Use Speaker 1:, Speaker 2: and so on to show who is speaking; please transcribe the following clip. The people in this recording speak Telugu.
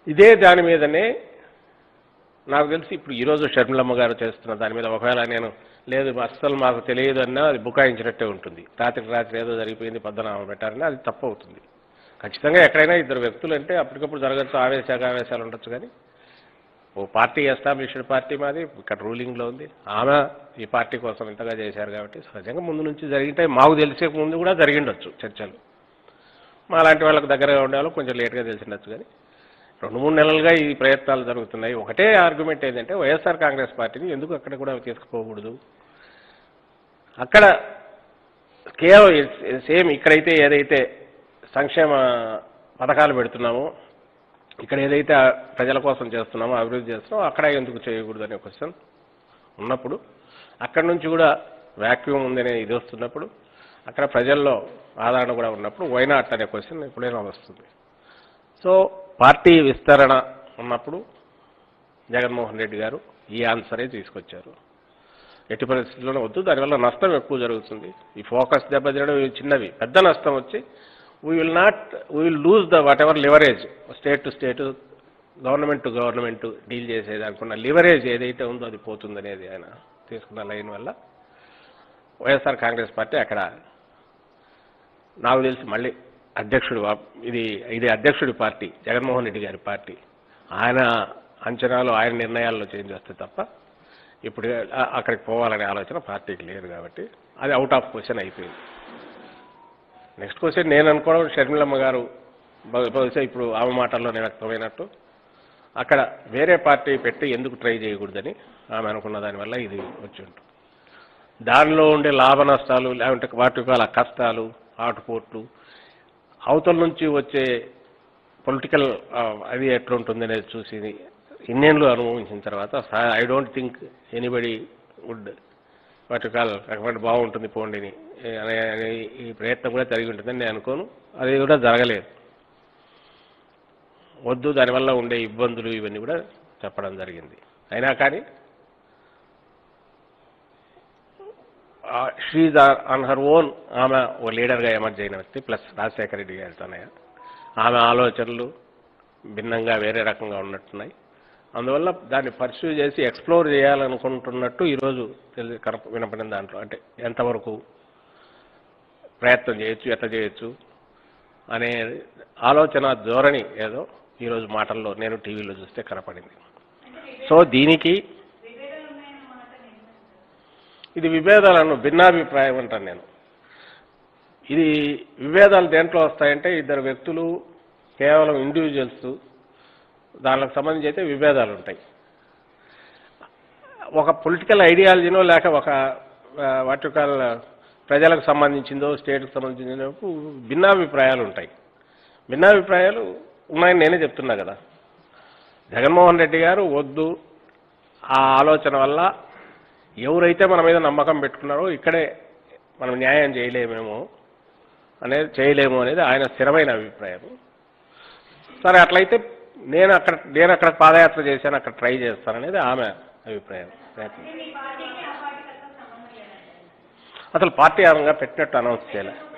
Speaker 1: ఇదే దాని మీదనే నాకు తెలిసి ఇప్పుడు ఈరోజు షర్మిలమ్మ గారు చేస్తున్న దాని మీద ఒకవేళ నేను లేదు అస్సలు మాకు తెలియదు అన్నా అది బుకాయించినట్టే ఉంటుంది రాత్రికి రాత్రి ఏదో జరిగిపోయింది పద్దనామా పెట్టారని అది తప్పు అవుతుంది ఖచ్చితంగా ఎక్కడైనా ఇద్దరు వ్యక్తులు అంటే అప్పటికప్పుడు జరగచ్చు ఆవేశాలు ఆవేశాలు ఉండొచ్చు కానీ ఓ పార్టీ ఎస్టాబ్లిష్డ్ పార్టీ మాది ఇక్కడ రూలింగ్లో ఉంది ఆమె ఈ పార్టీ కోసం ఇంతగా చేశారు కాబట్టి సహజంగా ముందు నుంచి జరిగింటే మాకు తెలిసే ముందు కూడా జరిగిండొచ్చు చర్చలు మా లాంటి వాళ్ళకి దగ్గరగా ఉండే వాళ్ళు కొంచెం లేట్గా తెలిసిండొచ్చు కానీ రెండు మూడు నెలలుగా ఈ ప్రయత్నాలు జరుగుతున్నాయి ఒకటే ఆర్గ్యుమెంట్ ఏంటంటే వైఎస్ఆర్ కాంగ్రెస్ పార్టీని ఎందుకు అక్కడ కూడా తీసుకుపోకూడదు అక్కడ కేవలం సేమ్ ఇక్కడైతే ఏదైతే సంక్షేమ పథకాలు పెడుతున్నామో ఇక్కడ ఏదైతే ప్రజల కోసం చేస్తున్నామో అభివృద్ధి చేస్తున్నామో అక్కడ ఎందుకు చేయకూడదు అనే క్వశ్చన్ ఉన్నప్పుడు అక్కడ నుంచి కూడా వ్యాక్యూమ్ ఉందనే ఇది వస్తున్నప్పుడు అక్కడ ప్రజల్లో ఆదరణ కూడా ఉన్నప్పుడు వైనాట్ అనే క్వశ్చన్ ఎప్పుడైనా వస్తుంది సో పార్టీ విస్తరణ ఉన్నప్పుడు జగన్మోహన్ రెడ్డి గారు ఈ ఆన్సరే తీసుకొచ్చారు ఎట్టి పరిస్థితుల్లోనే వద్దు దానివల్ల నష్టం ఎక్కువ జరుగుతుంది ఈ ఫోకస్ దెబ్బతినడం ఇవి చిన్నవి పెద్ద నష్టం వచ్చి we will not we will lose the what ever leverage state to state government to government deal చేసేది అనుకున్న లివరేజ్ ఏదైతే ఉందో అది పోతుందనేది ఆయన తీసుకున్న లైన్ వల్ల వైఎస్ఆర్ కాంగ్రెస్ పార్టీ అక్కడ నాకు తెలిసి మళ్ళీ అధ్యక్షుడు వా- ఇది ఇది అధ్యక్షుడి పార్టీ జగన్మోహన్ రెడ్డి గారి పార్టీ ఆయన అంచనాలు ఆయన నిర్ణయాల్లో చేంజ్ వస్తే తప్ప ఇప్పుడు ఆ- అక్కడికి పోవాలనే ఆలోచన పార్టీకి లేదు కాబట్టి అది అవుట్ ఆఫ్ క్వశ్చన్ అయిపోయింది నెక్స్ట్ క్వశ్చన్ నేను అనుకోవడం షర్మిలమ్మ గారు బహు- బహుశా ఇప్పుడు ఆమె మాటల్లోనే వ్యక్తమైనట్టు అక్కడ వేరే పార్టీ పెట్టి ఎందుకు ట్రై చేయకూడదని ఆమె అనుకున్న దానివల్ల ఇది వచ్చి ఉంటుంది దానిలో ఉండే లాభ నష్టాలు లేకుంటే వాటి కాల కష్టాలు ఆటుపోట్లు అవతల నుంచి వచ్చే పొలిటికల్ అది ఎట్లుంటుంది అనేది చూసి ఇన్నేళ్ళు అనుభవించిన తర్వాత I don't think anybody would వాటి కాల్ రికమెండ్ బాగుంటుంది పోండిని ఏ- అనే అనే ఈ ప్రయత్నం కూడా జరిగి ఉంటుందని నేను అనుకోను అది కూడా జరగలేదు వద్దు దానివల్ల ఉండే ఇబ్బందులు ఇవన్నీ కూడా చెప్పడం జరిగింది అయినా కానీ షీజ్ ఆన్ హర్ ఓన్ ఆమె ఓ లీడర్గా ఎమర్జ్ అయిన వ్యక్తి ప్లస్ రాజశేఖర రెడ్డి గారితోనే ఆమె ఆలోచనలు భిన్నంగా వేరే రకంగా ఉన్నట్టున్నాయి అందువల్ల దాన్ని పర్సూ చేసి ఎక్స్ప్లోర్ చేయాలనుకుంటున్నట్టు ఈరోజు తెలి కనప వినపడిన దాంట్లో అంటే ఎంతవరకు ప్రయత్నం చేయొచ్చు ఎట్లా చేయొచ్చు అనే ఆలోచన ధోరణి ఏదో ఈరోజు మాటల్లో నేను టీవీలో చూస్తే కనపడింది సో దీనికి ఇది విభేదాలను భిన్నాభిప్రాయం అంటాను నేను ఇది విభేదాలు దేంట్లో వస్తాయంటే ఇద్దరు వ్యక్తులు కేవలం ఇండివిజువల్స్ దానికి సంబంధించి అయితే విభేదాలు ఉంటాయి ఒక పొలిటికల్ ఐడియాలజీనో లేక ఒక వాటికల్ ప్రజలకు సంబంధించిందో స్టేట్కి సంబంధించిందో భిన్నాభిప్రాయాలు ఉంటాయి భిన్నాభిప్రాయాలు ఉన్నాయని నేనే చెప్తున్నా కదా జగన్మోహన్ రెడ్డి గారు వద్దు ఆ ఆలోచన వల్ల ఎవరైతే మన మీద నమ్మకం పెట్టుకున్నారో ఇక్కడే మనం న్యాయం చేయలేమేమో అనేది చేయలేము అనేది ఆయన స్థిరమైన అభిప్రాయం సరే అట్లయితే నేను అక్కడ నేను అక్కడ పాదయాత్ర చేశాను అక్కడ ట్రై చేస్తాననేది ఆమె అభిప్రాయం ప్రయత్నం అసలు పార్టీ ఆరంగా పెట్టినట్టు అనౌన్స్ చేయలే